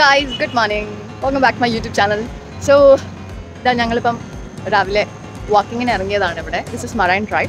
guys good morning welcome back my YouTube channel so ഇതാ ഞങ്ങളിപ്പം രാവിലെ വാക്കിങ്ങിന് ഇറങ്ങിയതാണ് ഇവിടെ this is Marine Drive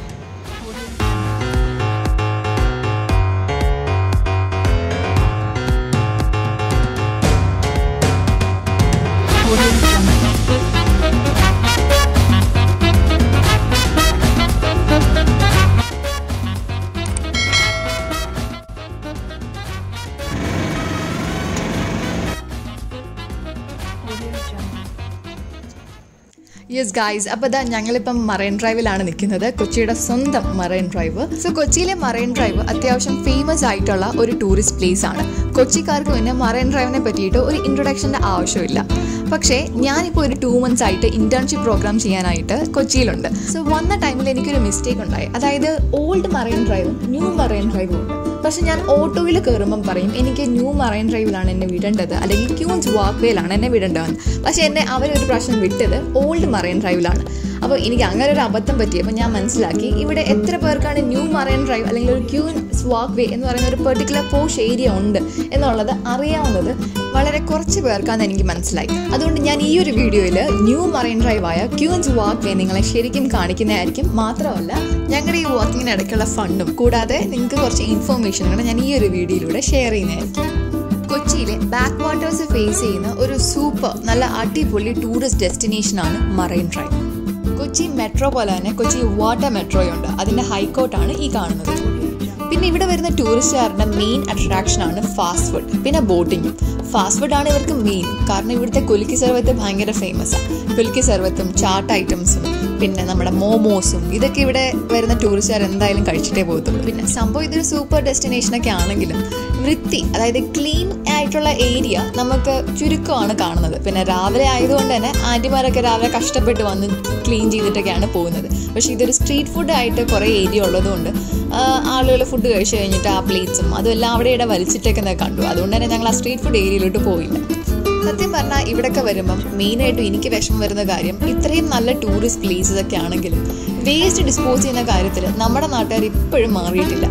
yes guys അപ്പോൾ ഇതാ ഞങ്ങളിപ്പം മറൈൻ ഡ്രൈവിലാണ് നിൽക്കുന്നത് കൊച്ചിയുടെ സ്വന്തം മറൈൻ ഡ്രൈവ് സോ കൊച്ചിയിലെ മറൈൻ ഡ്രൈവ് അത്യാവശ്യം ഫേമസ് ആയിട്ടുള്ള ഒരു ടൂറിസ്റ്റ് പ്ലേസ് ആണ് കൊച്ചിക്കാർക്ക് പിന്നെ മറൈൻ ഡ്രൈവിനെ പറ്റിയിട്ട് ഒരു ഇൻട്രൊഡക്ഷൻ്റെ ആവശ്യമില്ല പക്ഷേ ഞാനിപ്പോൾ ഒരു ടു മന്ത്സ് ആയിട്ട് ഇന്റേൺഷിപ്പ് പ്രോഗ്രാം ചെയ്യാനായിട്ട് കൊച്ചിയിലുണ്ട് സോ വന്ന ടൈമിൽ എനിക്കൊരു മിസ്റ്റേക്ക് ഉണ്ടായി അതായത് ഓൾഡ് മറൈൻ ഡ്രൈവും ന്യൂ മറൈൻ ഡ്രൈവും ഉണ്ട് പക്ഷെ ഞാൻ ഓട്ടോയിൽ കയറുമ്പം പറയും എനിക്ക് ന്യൂ മറൈൻ ഡ്രൈവിലാണ് എന്നെ വിടേണ്ടത് അല്ലെങ്കിൽ ക്യൂൻസ് വാക്ക് വേയിലാണ് എന്നെ വിടേണ്ടതെന്ന് പക്ഷെ എന്നെ അവരൊരു പ്രാവശ്യം വിട്ടത് ഓൾഡ് മറൈൻ ഡ്രൈവിലാണ് അപ്പോൾ എനിക്ക് അങ്ങനെ ഒരു അബദ്ധം പറ്റിയപ്പോൾ ഞാൻ മനസ്സിലാക്കി ഇവിടെ എത്ര പേർക്കാണ് ന്യൂ മറൈൻ ഡ്രൈവ് അല്ലെങ്കിൽ ഒരു ക്യൂൻസ് വാക്ക് വേ എന്ന് പറയുന്ന ഒരു പെർട്ടിക്കുലർ പോഷ് ഏരിയ ഉണ്ട് എന്നുള്ളത് അറിയാവുന്നത് വളരെ കുറച്ച് പേർക്കാണ് എനിക്ക് മനസ്സിലായി അതുകൊണ്ട് ഞാൻ ഈ ഒരു വീഡിയോയിൽ ന്യൂ മറൈൻ ഡ്രൈവ് ആയ ക്യൂൻസ് വാക്ക് വേ നിങ്ങളെ ശരിക്കും കാണിക്കുന്നതായിരിക്കും മാത്രമല്ല ഞങ്ങളുടെ ഈ വാക്കിങ്ങിന് ഇടയ്ക്കുള്ള ഫണ്ടും കൂടാതെ നിങ്ങൾക്ക് കുറച്ച് ഇൻഫർമേഷനുകൾ ഞാൻ ഈ ഒരു വീഡിയോയിലൂടെ ഷെയർ ചെയ്യുന്നതായിരിക്കും കൊച്ചിയിലെ ബാക്ക് വാട്ടേഴ്സ് ഫേസ് ചെയ്യുന്ന ഒരു സൂപ്പർ നല്ല അടിപൊളി ടൂറിസ്റ്റ് ഡെസ്റ്റിനേഷനാണ് മറൈൻ ഡ്രൈവ് കൊച്ചി മെട്രോ പോലെ തന്നെ കൊച്ചി വാട്ടർ മെട്രോയുണ്ട് അതിൻ്റെ ഹൈക്കോർട്ടാണ് ഈ കാണുന്നത് പിന്നെ ഇവിടെ വരുന്ന ടൂറിസ്റ്റുകാരുടെ മെയിൻ അട്രാക്ഷനാണ് ഫാസ്റ്റ് ഫുഡ് പിന്നെ ബോട്ടിങ്ങും ഫാസ്റ്റ് ഫുഡാണ് ഇവർക്ക് മെയിൻ കാരണം ഇവിടുത്തെ കുലുക്കി സർവത്ത് ഭയങ്കര ഫേമസ് ആണ് കുലുക്കി സർവത്തും ചാട്ട് ഐറ്റംസും പിന്നെ നമ്മുടെ മോമോസും ഇതൊക്കെ ഇവിടെ വരുന്ന ടൂറിസ്റ്റുകാർ എന്തായാലും കഴിച്ചിട്ടേ പോകത്തുള്ളൂ പിന്നെ സംഭവം ഇതൊരു സൂപ്പർ ഡെസ്റ്റിനേഷനൊക്കെ ആണെങ്കിലും വൃത്തി അതായത് ക്ലീൻ ആയിട്ടുള്ള ഏരിയ നമുക്ക് ചുരുക്കമാണ് കാണുന്നത് പിന്നെ രാവിലെ ആയതുകൊണ്ട് തന്നെ ആൻറ്റിമാരൊക്കെ രാവിലെ കഷ്ടപ്പെട്ട് വന്ന് ക്ലീൻ ചെയ്തിട്ടൊക്കെയാണ് പോകുന്നത് പക്ഷേ ഇതൊരു സ്ട്രീറ്റ് ഫുഡ് ആയിട്ട് കുറേ ഏരിയ ഉള്ളതുകൊണ്ട് ആളുകൾ ഫുഡ് കഴിച്ചു കഴിഞ്ഞിട്ട് ആ പ്ലേറ്റ്സും അതുമെല്ലാം അവിടെ ഇവിടെ വലിച്ചിട്ടേക്കുന്നത് കണ്ടു അതുകൊണ്ട് തന്നെ ഞങ്ങൾ ആ സ്ട്രീറ്റ് ഫുഡ് ഏരിയയിലോട്ട് പോയില്ല സത്യം പറഞ്ഞാൽ ഇവിടെയൊക്കെ വരുമ്പം മെയിനായിട്ടും എനിക്ക് വിഷമം വരുന്ന കാര്യം ഇത്രയും നല്ല ടൂറിസ്റ്റ് പ്ലേസസ് ഒക്കെ ആണെങ്കിലും വേസ്റ്റ് ഡിസ്പോസ് ചെയ്യുന്ന കാര്യത്തിൽ നമ്മുടെ നാട്ടുകാർ ഇപ്പോഴും മാറിയിട്ടില്ല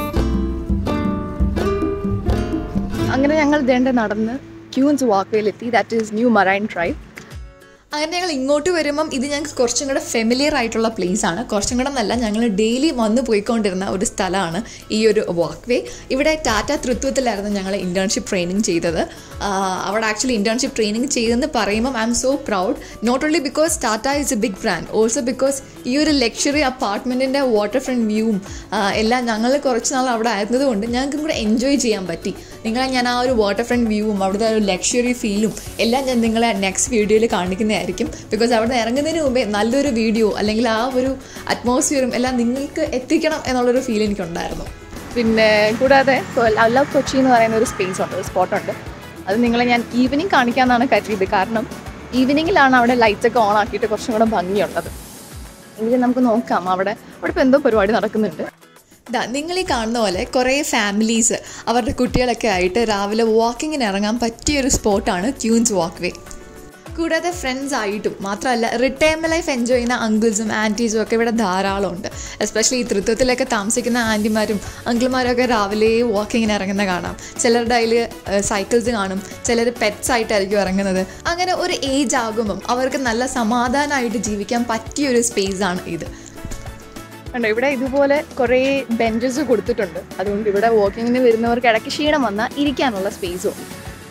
അങ്ങനെ ഞങ്ങൾ ഇതേണ്ട നടന്ന് ക്യൂൻസ് വാക്വേയിലെത്തി that is new Marine Drive അങ്ങനെ ഞങ്ങൾ ഇങ്ങോട്ട് വരുമ്പം ഇത് ഞങ്ങൾക്ക് കുറച്ചും കൂടെ ഫെമിലിയർ ആയിട്ടുള്ള പ്ലേസ് ആണ് കുറച്ചും കൂടെ എന്നല്ല ഞങ്ങൾ ഡെയിലി വന്ന് പോയിക്കൊണ്ടിരുന്ന ഒരു സ്ഥലമാണ് ഈ ഒരു വാക്ക് വേ ഇവിടെ ടാറ്റ തൃത്വത്തിലായിരുന്നു ഞങ്ങൾ ഇൻറ്റേൺഷിപ്പ് ട്രെയിനിങ് ചെയ്തത് ആഹ് അവിടെ ആക്ച്വലി ഇൻറ്റേൺഷിപ്പ് ട്രെയിനിങ് ചെയ്തെന്ന് പറയുമ്പം I'm so proud not only because Tata is a big brand also because ഈ ഒരു ലക്ഷറി അപ്പാർട്ട്മെൻറ്റിൻ്റെ വാട്ടർ ഫ്രണ്ട് വ്യൂവും എല്ലാം ഞങ്ങൾ കുറച്ച് നാൾ അവിടെ ആയിരുന്നതുകൊണ്ട് ഞങ്ങൾക്കും കൂടെ എൻജോയ് ചെയ്യാൻ പറ്റി നിങ്ങളെ ഞാൻ ആ ഒരു വാട്ടർ ഫ്രണ്ട് വ്യൂവും അവിടുത്തെ ഒരു ലക്ഷറി ഫീലും എല്ലാം ഞാൻ നിങ്ങളെ നെക്സ്റ്റ് വീഡിയോയിൽ കാണിക്കുന്നതായിരിക്കും ബിക്കോസ് അവിടെ നിന്ന് ഇറങ്ങുന്നതിന് മുമ്പേ നല്ലൊരു വീഡിയോ അല്ലെങ്കിൽ ആ ഒരു അറ്റ്മോസ്ഫിയറും എല്ലാം നിങ്ങൾക്ക് എത്തിക്കണം എന്നുള്ളൊരു ഫീൽ എനിക്കുണ്ടായിരുന്നു പിന്നെ കൂടാതെ ലവ് കൊച്ചി എന്ന് പറയുന്ന ഒരു സ്പേസ് ഉണ്ട് ഒരു സ്പോട്ടുണ്ട് അത് നിങ്ങളെ ഞാൻ ഈവനിങ് കാണിക്കാമെന്നാണ് കരുതിയത് കാരണം ഈവനിങ്ങിലാണ് അവിടെ ലൈറ്റ്സ് ഒക്കെ ഓൺ ആക്കിയിട്ട് കുറച്ചും കൂടെ ഭംഗിയുള്ളത് എങ്കിലും നമുക്ക് നോക്കാം അവിടെ അവിടെ ഇപ്പോൾ എന്തോ പരിപാടി നടക്കുന്നുണ്ട് ദാ നിങ്ങൾ ഈ കാണുന്ന പോലെ കുറേ ഫാമിലീസ് അവരുടെ കുട്ടികളൊക്കെ ആയിട്ട് രാവിലെ വാക്കിങ്ങിന് ഇറങ്ങാൻ പറ്റിയൊരു സ്പോട്ടാണ് ക്യൂൻസ് വാക്ക് വേ കൂടാതെ ഫ്രണ്ട്സ് ആയിട്ടും മാത്രമല്ല റിട്ടയർമെൻറ്റ് ലൈഫ് എൻജോയ് ചെയ്യുന്ന അങ്കിൾസും ആൻറ്റീസും ഒക്കെ ഇവിടെ ധാരാളം ഉണ്ട് എസ്പെഷ്യലി ഈ തൃത്വത്തിലൊക്കെ താമസിക്കുന്ന ആൻറ്റിമാരും അങ്കിൾമാരും ഒക്കെ രാവിലെ വാക്കിങ്ങിന് ഇറങ്ങുന്ന കാണാം ചിലരുടെ അതിൽ സൈക്കിൾസ് കാണും ചിലർ പെറ്റ്സ് ആയിട്ടായിരിക്കും ഇറങ്ങുന്നത് അങ്ങനെ ഒരു ഏജ് ആകുമ്പം അവർക്ക് നല്ല സമാധാനമായിട്ട് ജീവിക്കാൻ പറ്റിയൊരു സ്പേസാണ് ഇത് കണ്ടോ ഇവിടെ ഇതുപോലെ കുറേ ബെഞ്ചസ് കൊടുത്തിട്ടുണ്ട് അതുകൊണ്ട് ഇവിടെ വാക്കിങ്ങിന് വരുന്നവർക്ക് ഇടയ്ക്ക് ക്ഷീണം വന്നാൽ ഇരിക്കാനുള്ള സ്പേസും ഉണ്ട്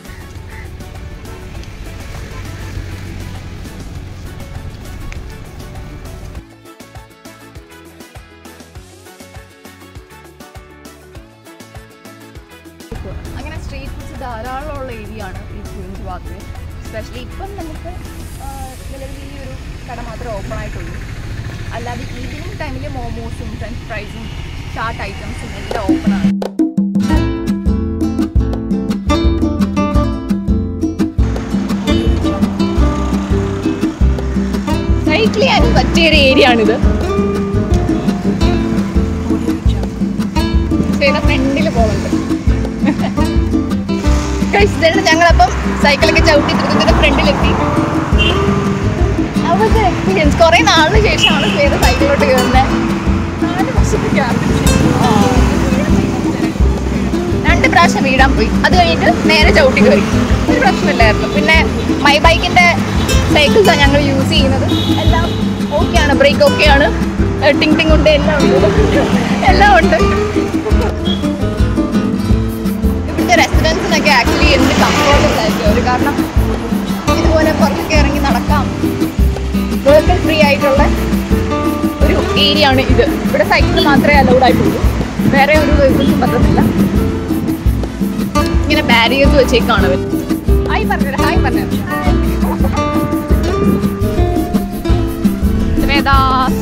അങ്ങനെ സ്ട്രീറ്റ് ഫുഡ്സ് ധാരാളമുള്ള ഏരിയ ആണ് ഈ ക്യൂൻസ് വാക്ക് സ്പെഷ്യലി ഇപ്പം നമുക്ക് ആ, നിലവിൽ ഈ ഒരു കട മാത്രമേ ഓപ്പൺ ആയിട്ടുള്ളൂ അല്ലാതെ ഈവനിങ് ടൈമിൽ മോമോസും ഫ്രഞ്ച് ഫ്രൈസും ചാട്ട് ഐറ്റംസും എല്ലാം ഓപ്പൺ ആണ് സൈക്കിൾ ചെയ്യാനും പറ്റിയ ഒരു ഏരിയ ആണിത് ഫ്രണ്ടിൽ പോകുന്നുണ്ട് കഴിച്ചിട്ട് ഞങ്ങളപ്പം സൈക്കിളൊക്കെ ചവിട്ടി തൃത്തിന്റെ ഫ്രണ്ടിലെത്തി അതൊക്കെ എക്സ്പീരിയൻസ് കുറെ നാളിന് ശേഷമാണ് ശ്വേത സൈക്കിളിലോട്ട് കയറുന്നത് നാല് വർഷത്തേക്ക് രണ്ട് പ്രാവശ്യം വീഴാൻ പോയി അത് കഴിഞ്ഞിട്ട് നേരെ ചവിട്ടി കയറി ഒരു പ്രശ്നമില്ലായിരുന്നു പിന്നെ മൈ ബൈക്കിൻ്റെ സൈക്കിൾസാണ് ഞങ്ങൾ യൂസ് ചെയ്യുന്നത് എല്ലാം ഓക്കെയാണ് ബ്രേക്ക് ഓക്കെയാണ് ടിങ് ടിങ് ഉണ്ട് എല്ലാം ഉണ്ട് എല്ലാം ഉണ്ട് ഇവിടുത്തെ റെസിഡൻസിനൊക്കെ ആക്ച്വലി എന്ത് കംഫർട്ടബിൾ ആയിരിക്കും ഒരു കാരണം ഇതുപോലെ പുറത്തൊക്കെ ഇറങ്ങി നടക്കാം വെഹിക്കിൾ ഫ്രീ ആയിട്ടുള്ള ഒരു ഏരിയ ആണ് ഇത് ഇവിടെ സൈക്കിൾ മാത്രമേ അലൗഡ് ആയിട്ടുള്ളൂ വേറെ ഒരു വെഹിക്കിൾസും പറ്റത്തില്ല ഇങ്ങനെ ബാരിയേഴ്സ് വെച്ചേക്കാണ് ഇവർ ഹായ് പറഞ്ഞത് ഹായ് പറഞ്ഞത് ശ്വേതാസ്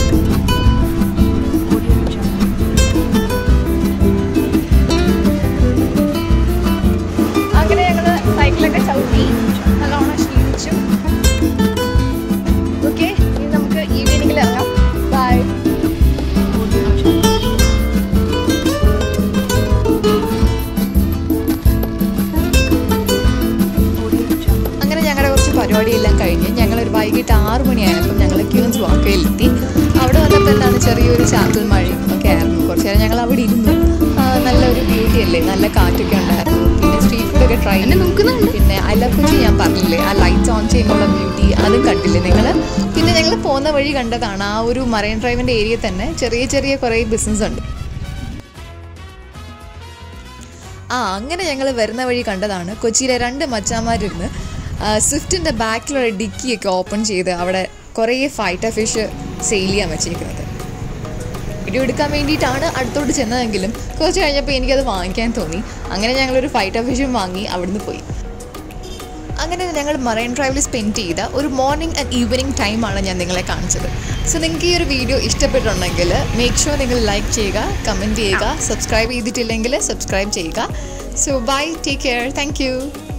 അങ്ങനെ ഞങ്ങള് സൈക്കിളൊക്കെ ചവിട്ടി നല്ലോണം ക്ഷീണിച്ചു ഓക്കെ ഇനി നമുക്ക് ഈവനിങ്ങിൽ ഇറങ്ങാം ബൈ അങ്ങനെ ഞങ്ങളുടെ കുറച്ച് പരിപാടിയെല്ലാം കഴിഞ്ഞ് ഞങ്ങൾ ഒരു വൈകിട്ട് ആറ് മണിയായപ്പോൾ ഞങ്ങൾ ക്യൂൻസ് വാക്കയിലെത്തി അവിടെ വന്നപ്പോൾ എന്താണ് ചെറിയൊരു ചാറ്റൽ മഴയും ഒക്കെ ആയിരുന്നു കുറച്ച് നേരം ഞങ്ങൾ അവിടെ ഇരുന്നു ആ, നല്ലൊരു ബ്യൂട്ടി അല്ലേ നല്ല കാറ്റൊക്കെ ഉണ്ടായിരുന്നു പിന്നെ സ്ട്രീറ്റ് ഫുഡൊക്കെ ട്രൈ നോക്കുന്നുണ്ട് പിന്നെ അലക്കുച്ചി ഞാൻ പറഞ്ഞില്ലേ ആ ലൈറ്റ്സ് ഓൺ ചെയ്യുമ്പോൾ ബ്യൂട്ടി അതും കണ്ടില്ലേ നിങ്ങൾ പിന്നെ ഞങ്ങൾ പോകുന്ന വഴി കണ്ടതാണ് ആ ഒരു മറൈൻ ഡ്രൈവിൻ്റെ ഏരിയ തന്നെ ചെറിയ ചെറിയ കുറേ ബിസിനസ് ഉണ്ട് ആ അങ്ങനെ ഞങ്ങൾ വരുന്ന വഴി കണ്ടതാണ് കൊച്ചിയിലെ രണ്ട് മച്ചാന്മാരിരുന്ന് സ്വിഫ്റ്റിൻ്റെ ബാക്കിലുള്ള ഡിക്കിയൊക്കെ ഓപ്പൺ ചെയ്ത് അവിടെ കുറേ ഫൈറ്റ ഫിഷ് സെയിൽ ചെയ്യാൻ വെച്ചേക്കുന്നത് വീഡിയോ എടുക്കാൻ വേണ്ടിയിട്ടാണ് അടുത്തോട്ട് ചെന്നതെങ്കിലും കുറച്ച് കഴിഞ്ഞപ്പോൾ എനിക്കത് വാങ്ങിക്കാൻ തോന്നി അങ്ങനെ ഞങ്ങളൊരു ഫൈറ്റ ഫിഷും വാങ്ങി അവിടുന്ന് പോയി അങ്ങനെ ഞങ്ങൾ മറൈൻ ഡ്രൈവിൽ സ്പെൻഡ് ചെയ്ത ഒരു മോർണിംഗ് ആൻഡ് ഈവനിങ് ടൈമാണ് ഞാൻ നിങ്ങളെ കാണിച്ചത് സോ നിങ്ങൾക്ക് ഈ ഒരു വീഡിയോ ഇഷ്ടപ്പെട്ടുണ്ടെങ്കിൽ മേക്ക് ഷുവർ നിങ്ങൾ ലൈക്ക് ചെയ്യുക കമൻറ്റ് ചെയ്യുക സബ്സ്ക്രൈബ് ചെയ്തിട്ടില്ലെങ്കിൽ സബ്സ്ക്രൈബ് ചെയ്യുക so bye take care thank U